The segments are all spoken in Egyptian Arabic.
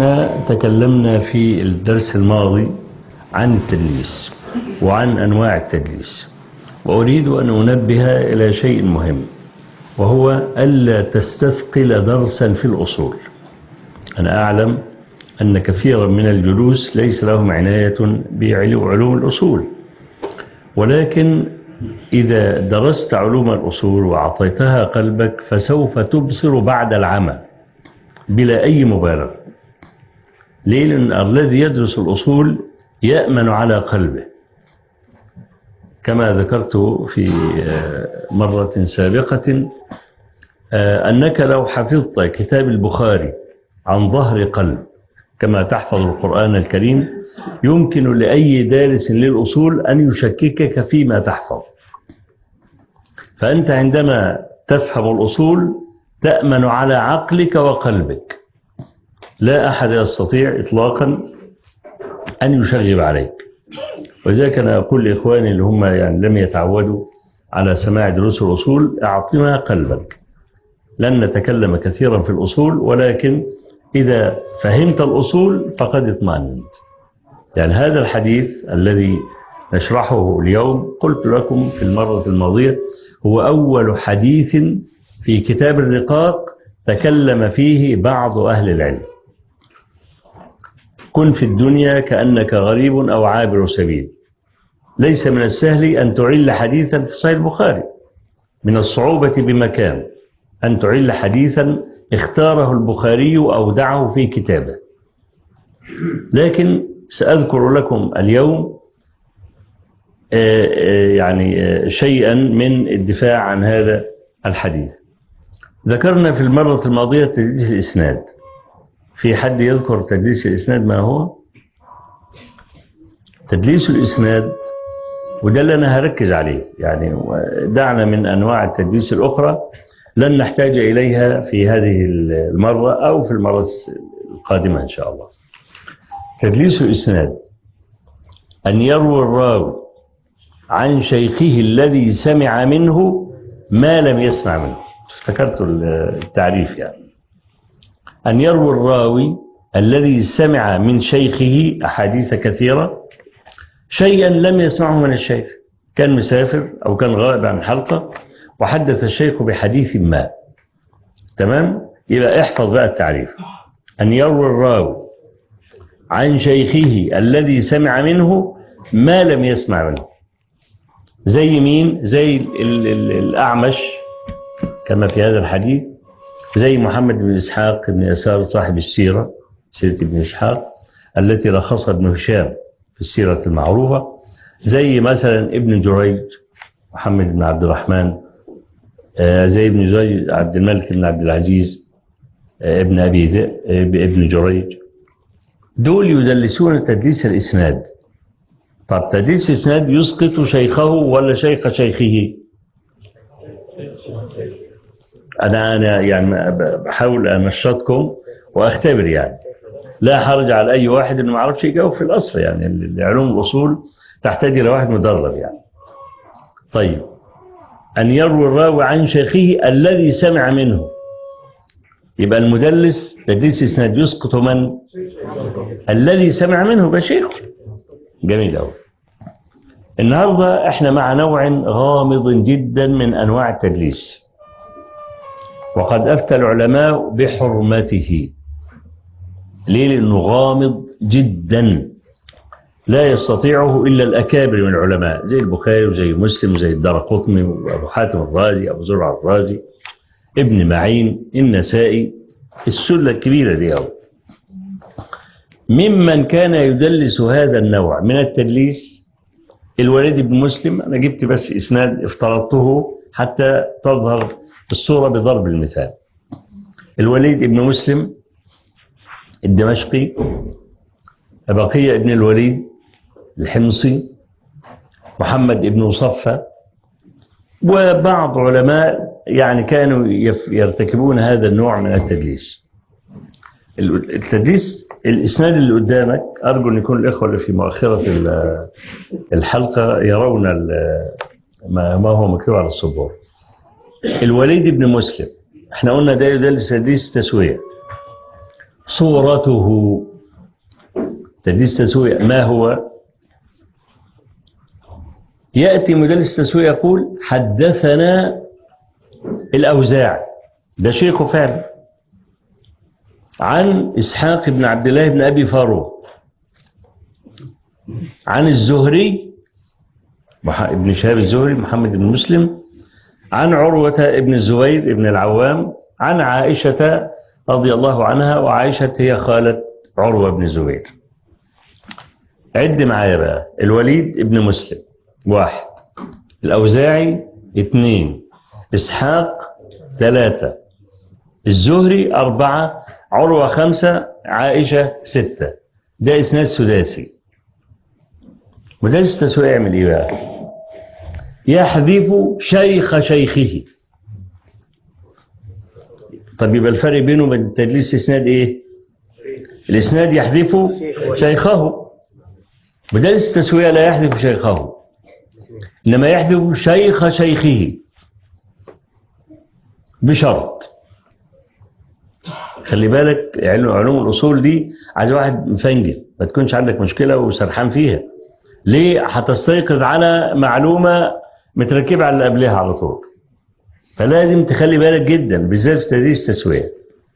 احنا تكلمنا في الدرس الماضي عن التدليس وعن أنواع التدليس وأريد أن أنبه إلى شيء مهم وهو ألا تستثقل درسا في الأصول أنا أعلم أن كثيرا من الجلوس ليس لهم عناية بعلوم الأصول ولكن إذا درست علوم الأصول وعطيتها قلبك فسوف تبصر بعد العمى بلا أي مبالغة ليه لأن الذي يدرس الأصول يأمن على قلبه كما ذكرت في مرة سابقة أنك لو حفظت كتاب البخاري عن ظهر قلب كما تحفظ القرآن الكريم يمكن لأي دارس للأصول أن يشككك فيما تحفظ فأنت عندما تفهم الأصول تأمن على عقلك وقلبك لا أحد يستطيع إطلاقا أن يشغب عليك ولذلك أنا أقول لإخواني اللي هم يعني لم يتعودوا على سماع دروس الأصول أعطنا قلبك لن نتكلم كثيرا في الأصول ولكن إذا فهمت الأصول فقد اطمأننت يعني هذا الحديث الذي نشرحه اليوم قلت لكم في المرة الماضية هو أول حديث في كتاب الرقاق تكلم فيه بعض أهل العلم كن في الدنيا كأنك غريب أو عابر سبيل ليس من السهل أن تعل حديثا في صحيح البخاري من الصعوبة بمكان أن تعل حديثا اختاره البخاري أو دعه في كتابه لكن سأذكر لكم اليوم يعني شيئا من الدفاع عن هذا الحديث ذكرنا في المرة الماضية تدليس الإسناد في حد يذكر تدليس الإسناد ما هو تدليس الإسناد وده اللي أنا هركز عليه يعني دعنا من أنواع التدليس الأخرى لن نحتاج إليها في هذه المرة أو في المرة القادمة إن شاء الله تدليس الإسناد أن يروي الراوي عن شيخه الذي سمع منه ما لم يسمع منه افتكرت التعريف يعني أن يروي الراوي الذي سمع من شيخه أحاديث كثيرة شيئا لم يسمعه من الشيخ كان مسافر أو كان غائب عن الحلقة وحدث الشيخ بحديث ما تمام يبقى احفظ بقى التعريف أن يروي الراوي عن شيخه الذي سمع منه ما لم يسمع منه زي مين زي ال ال الأعمش كما في هذا الحديث زي محمد بن إسحاق بن يسار صاحب السيرة سيرة ابن إسحاق التي لخصها ابن هشام في السيرة المعروفة زي مثلا ابن جريج محمد بن عبد الرحمن زي ابن جريج عبد الملك بن عبد العزيز ابن أبي ذئب ابن جريج دول يدلسون تدليس الإسناد طب تدليس الإسناد يسقط شيخه ولا شيخ شيخه أنا أنا يعني بحاول أنشطكم وأختبر يعني لا حرج على أي واحد إنه ما عرفش يجاوب في الأصل يعني علوم الأصول تحتاج إلى واحد مدرب يعني طيب أن يروي الراوي عن شيخه الذي سمع منه يبقى المدلس تدليس إسناد يسقط من الذي سمع منه بشيخه جميل أوي النهاردة احنا مع نوع غامض جدا من أنواع التدليس وقد أفتى العلماء بحرمته ليه لأنه غامض جدا لا يستطيعه إلا الأكابر من العلماء زي البخاري وزي مسلم وزي الدرقطني وأبو حاتم الرازي أبو زرع الرازي ابن معين النسائي السلة الكبيرة دي أو ممن كان يدلس هذا النوع من التدليس الوليد بن مسلم أنا جبت بس إسناد افترضته حتى تظهر الصورة بضرب المثال الوليد بن مسلم الدمشقي بقية ابن الوليد الحمصي محمد بن مصفى وبعض علماء يعني كانوا يرتكبون هذا النوع من التدليس التدليس الإسناد اللي قدامك أرجو أن يكون الإخوة اللي في مؤخرة الحلقة يرون ما هو مكتوب على الصبور الوليد بن مسلم احنا قلنا ده يدلس تدليس تسوية صورته تدليس تسوية ما هو يأتي مدلس تسوية يقول حدثنا الأوزاع ده شيخه فعلا عن إسحاق بن عبد الله بن أبي فارو عن الزهري ابن شهاب الزهري محمد بن مسلم عن عروة ابن الزبير ابن العوام عن عائشة رضي الله عنها وعائشة هي خالة عروة بن الزبير عد معايا بقى الوليد ابن مسلم واحد الأوزاعي اثنين إسحاق ثلاثة الزهري أربعة عروة خمسة عائشة ستة ده إسناد سداسي مدرس التسويق يعمل إيه بقى يحذف شيخ شيخه طب يبقى الفرق بينه وبين تدليس إسناد إيه الإسناد يحذف شيخه مدرس التسوية لا يحذف شيخه إنما يحذف شيخ شيخه بشرط خلي بالك علوم الأصول دي عايز واحد مفنجل ما تكونش عندك مشكلة وسرحان فيها ليه هتستيقظ على معلومة متركبة على اللي قبلها على طول فلازم تخلي بالك جدا بالذات في تدريس التسوية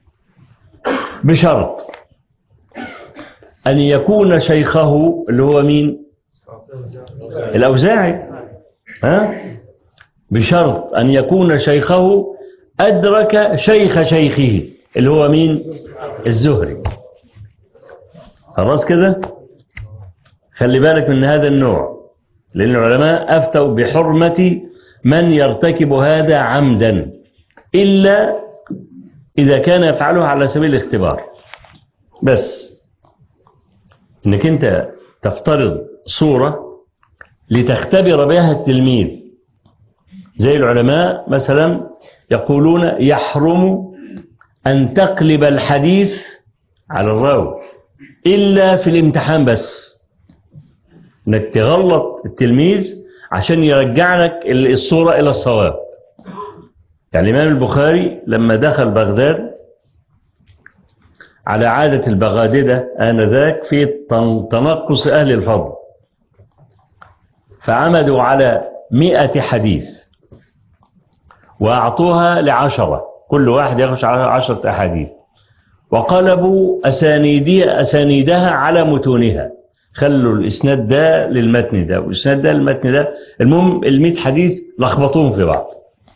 بشرط أن يكون شيخه اللي هو مين الأوزاعي ها بشرط أن يكون شيخه أدرك شيخ شيخه اللي هو مين الزهري خلاص كده خلي بالك من هذا النوع لأن العلماء أفتوا بحرمة من يرتكب هذا عمدا إلا إذا كان يفعله على سبيل الاختبار بس انك انت تفترض صورة لتختبر بها التلميذ زي العلماء مثلا يقولون يحرم أن تقلب الحديث على الراوي إلا في الامتحان بس انك تغلط التلميذ عشان يرجع لك الصورة إلى الصواب يعني الإمام البخاري لما دخل بغداد على عادة البغاددة آنذاك في تنقص أهل الفضل فعمدوا على مئة حديث وأعطوها لعشرة كل واحد يخش على عشرة أحاديث وقلبوا أسانيدها, أسانيدها على متونها خلوا الإسناد ده للمتن ده والإسناد ده للمتن ده المهم المئة حديث لخبطوهم في بعض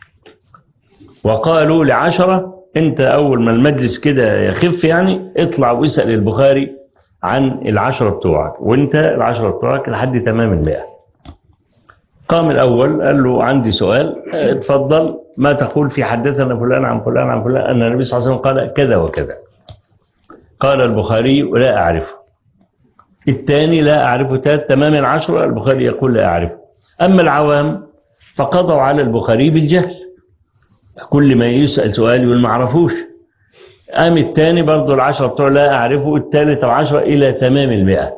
وقالوا لعشرة انت اول ما المجلس كده يخف يعني اطلع واسأل البخاري عن العشرة بتوعك وانت العشرة بتوعك لحد تمام المئة قام الاول قال له عندي سؤال اتفضل ما تقول في حدثنا فلان عن فلان عن فلان ان النبي صلى الله عليه وسلم قال كذا وكذا قال البخاري لا اعرفه الثاني لا اعرفه تمام العشرة البخاري يقول لا اعرفه اما العوام فقضوا على البخاري بالجهل كل ما يسأل سؤال يقول ما عرفوش قام الثاني برضه العشرة بتوع لا أعرفه الثالث العشرة إلى تمام المئة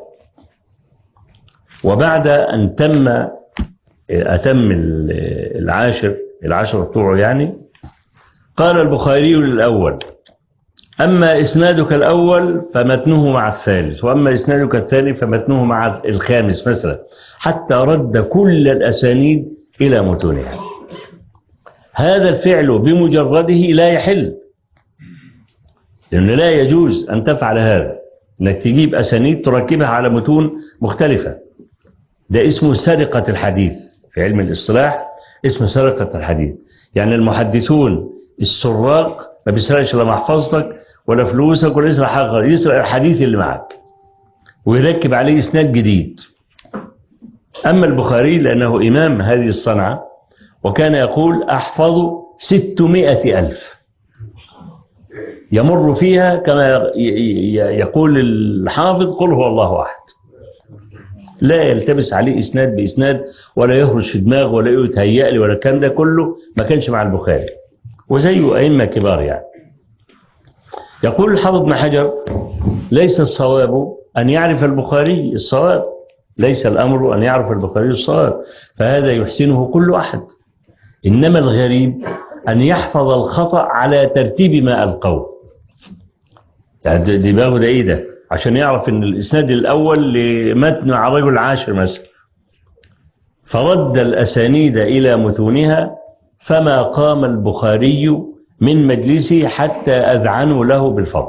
وبعد أن تم أتم العاشر العشرة بتوعه يعني قال البخاري للأول أما إسنادك الأول فمتنه مع الثالث وأما إسنادك الثاني فمتنه مع الخامس مثلا حتى رد كل الأسانيد إلى متونها هذا الفعل بمجرده لا يحل لأنه لا يجوز أن تفعل هذا أنك تجيب أسانيد تركبها على متون مختلفة ده اسمه سرقة الحديث في علم الاصطلاح اسمه سرقة الحديث يعني المحدثون السراق ما بيسرقش لا محفظتك ولا فلوسك ولا يسرق حاجة يسرق الحديث اللي معك ويركب عليه اسناد جديد أما البخاري لأنه إمام هذه الصنعة وكان يقول أحفظ ستمائة ألف يمر فيها كما يقول الحافظ قل هو الله أحد لا يلتبس عليه إسناد بإسناد ولا يهرج في دماغه ولا يتهيأ لي ولا الكلام ده كله ما كانش مع البخاري وزيه أئمة كبار يعني يقول الحافظ بن حجر ليس الصواب أن يعرف البخاري الصواب ليس الأمر أن يعرف البخاري الصواب فهذا يحسنه كل أحد إنما الغريب أن يحفظ الخطأ على ترتيب ما ألقوه يعني د- دماغه ده ايه ده عشان يعرف ان الاسناد الاول لمتن عن رجل عاشر مثلا فرد الاسانيد الى متونها فما قام البخاري من مجلسه حتى اذعنوا له بالفضل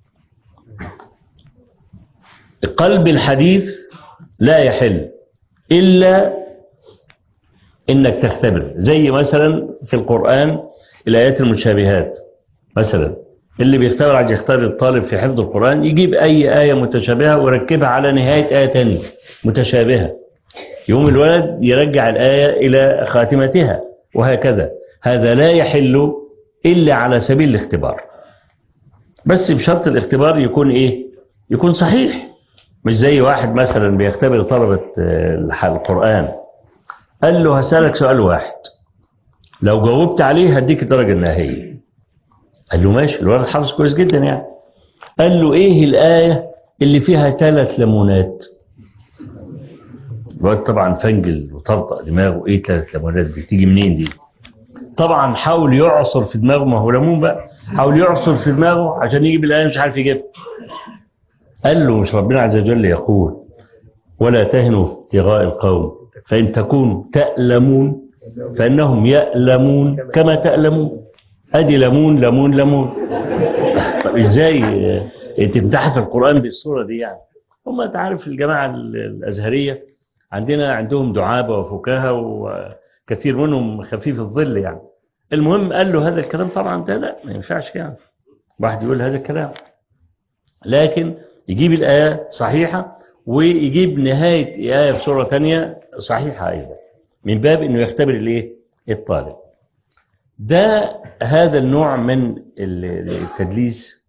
قلب الحديث لا يحل الا انك تختبر زي مثلا في القران الايات المتشابهات مثلا اللي بيختبر عايز يختبر الطالب في حفظ القرآن يجيب أي آية متشابهة ويركبها على نهاية آية تانية متشابهة يوم الولد يرجع الآية إلى خاتمتها وهكذا هذا لا يحل إلا على سبيل الاختبار بس بشرط الاختبار يكون إيه يكون صحيح مش زي واحد مثلا بيختبر طلبة آه، القرآن قال له هسألك سؤال واحد لو جاوبت عليه هديك الدرجة النهائية قال له ماشي الولد حافظ كويس جدا يعني قال له ايه الآية اللي فيها ثلاث ليمونات الولد طبعا فنجل وطرطق دماغه ايه ثلاث ليمونات دي تيجي منين دي طبعا حاول يعصر في دماغه ما هو ليمون بقى حاول يعصر في دماغه عشان يجيب الآية مش عارف يجيبها قال له مش ربنا عز وجل يقول ولا تهنوا في ابتغاء القوم فإن تكونوا تألمون فإنهم يألمون كما تألمون ادي ليمون ليمون ليمون طب ازاي آه، تمتحن في القرآن بالصورة دي يعني هم انت عارف الجماعة ال- الأزهرية عندنا عندهم دعابة وفكاهة وكثير منهم خفيف الظل يعني المهم قال له هذا الكلام طبعا ده لا ما ينفعش يعني واحد يقول هذا الكلام لكن يجيب الآية صحيحة ويجيب نهاية آية في سورة تانية صحيحة أيضا من باب أنه يختبر الإيه؟ الطالب ده هذا النوع من ال- التدليس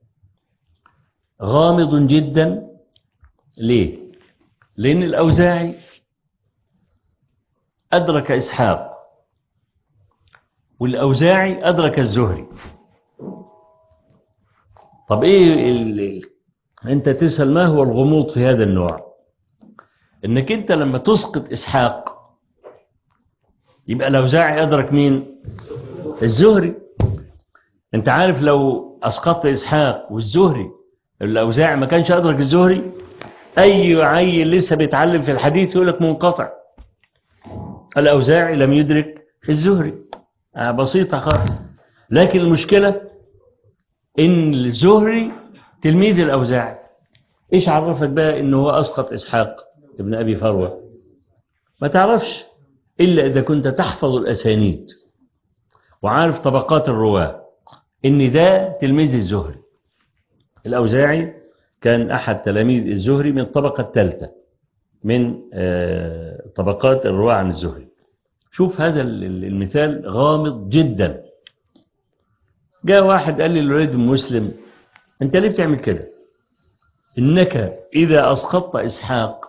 غامض جدا ليه لأن الأوزاعي أدرك إسحاق والأوزاعي أدرك الزهري طب إيه ال... ال- أنت تسأل ما هو الغموض في هذا النوع إنك أنت لما تسقط إسحاق يبقى الأوزاعي أدرك مين الزهري أنت عارف لو أسقطت إسحاق والزهري الأوزاعي ما كانش أدرك الزهري أي عيل لسه بيتعلم في الحديث يقول لك منقطع الأوزاعي لم يدرك الزهري آه بسيطة خالص لكن المشكلة إن الزهري تلميذ الأوزاعي إيش عرفك بقى إنه هو أسقط إسحاق ابن أبي فروة ما تعرفش إلا إذا كنت تحفظ الأسانيد وعارف طبقات الرواة إن ده تلميذ الزهري الأوزاعي كان أحد تلاميذ الزهري من الطبقة الثالثة من آه، طبقات الرواة عن الزهري شوف هذا ال- ال- المثال غامض جدا جاء واحد قال لي الوليد بن مسلم انت ليه بتعمل كده انك اذا اسقطت اسحاق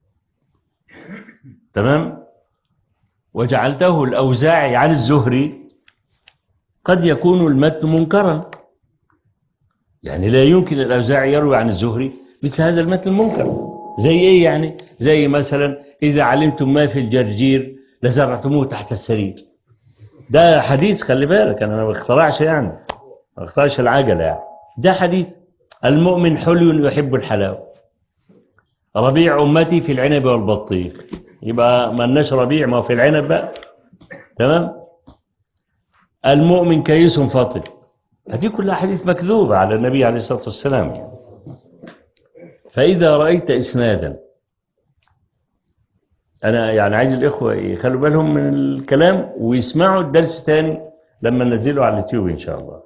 تمام وجعلته الاوزاعي عن الزهري قد يكون المتن منكرا يعني لا يمكن الاوزاعي يروي عن الزهري مثل هذا المتن المنكر زي ايه يعني زي مثلا اذا علمتم ما في الجرجير لزرعتموه تحت السرير ده حديث خلي بالك انا ما بخترعش يعني ما بخترعش العجله يعني ده حديث المؤمن حلو يحب الحلاوه ربيع امتي في العنب والبطيخ يبقى ما لناش ربيع ما هو في العنب بقى تمام المؤمن كيس فطن هذه كلها حديث مكذوبة على النبي عليه الصلاة والسلام فإذا رأيت إسنادا أنا يعني عايز الإخوة يخلوا بالهم من الكلام ويسمعوا الدرس تاني لما ننزله على اليوتيوب إن شاء الله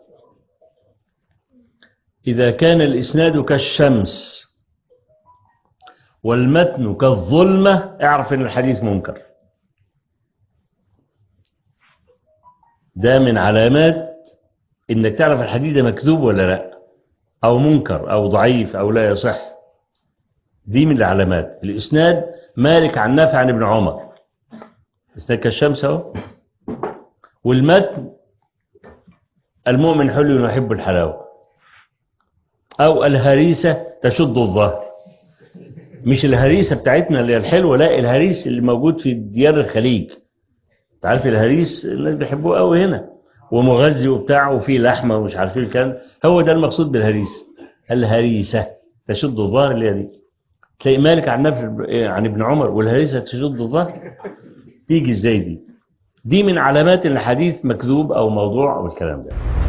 إذا كان الإسناد كالشمس والمتن كالظلمة اعرف أن الحديث منكر ده من علامات انك تعرف الحديث ده مكذوب ولا لا او منكر او ضعيف او لا يصح دي من العلامات الاسناد مالك عن نافع عن ابن عمر اسناد كالشمس اهو والمتن المؤمن حلو يحب الحلاوه او الهريسه تشد الظهر مش الهريسه بتاعتنا اللي هي الحلوه لا الهريس اللي موجود في ديار الخليج انت عارف الهريس الناس بيحبوه قوي هنا ومغذي وبتاع وفيه لحمه ومش عارف ايه الكلام هو ده المقصود بالهريس الهريسة تشد الظهر اللي هي دي تلاقي مالك عن نافع عن ابن عمر والهريسة تشد الظهر تيجي ازاي دي دي من علامات ان الحديث مكذوب او موضوع او الكلام ده